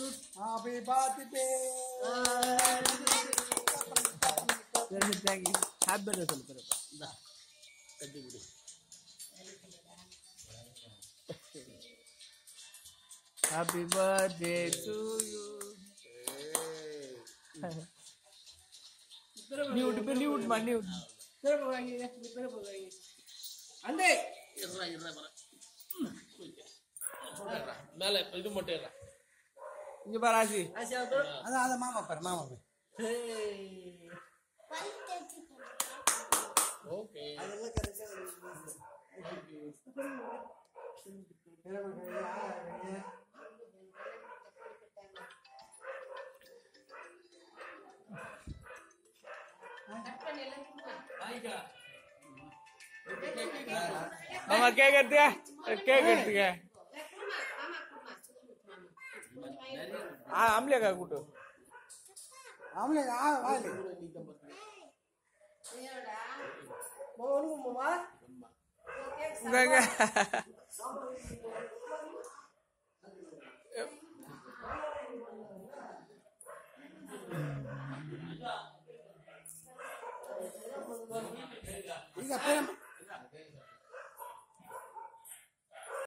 Happy birthday. சரி thank you happy birthday சொல்லு பெரியப்பா இந்தா கட்டி குடி ஹாப்பி பர்த்டே டு யூ நியூட் இப்போ நியூட் மா நியூட் பெரியப்பா வாங்கிங்க இந்த பெரியப்பா வாங்கி அண்டே இருறா இருறா வர மேலே இது மட்டும் இருறா இங்க பாரு ஆசி ஆசியா தோ அதான் அதான் மாமா பாரு மாமா பாரு ஓகே அதெல்லாம் கரெக்டா மாமா கேக் எடுத்துக்க கேக் எடுத்துக்க ஆ அம்லியாக்கா கூட்டு அவனே ஆ வாலி மாமா மாமா இங்க, இங்க.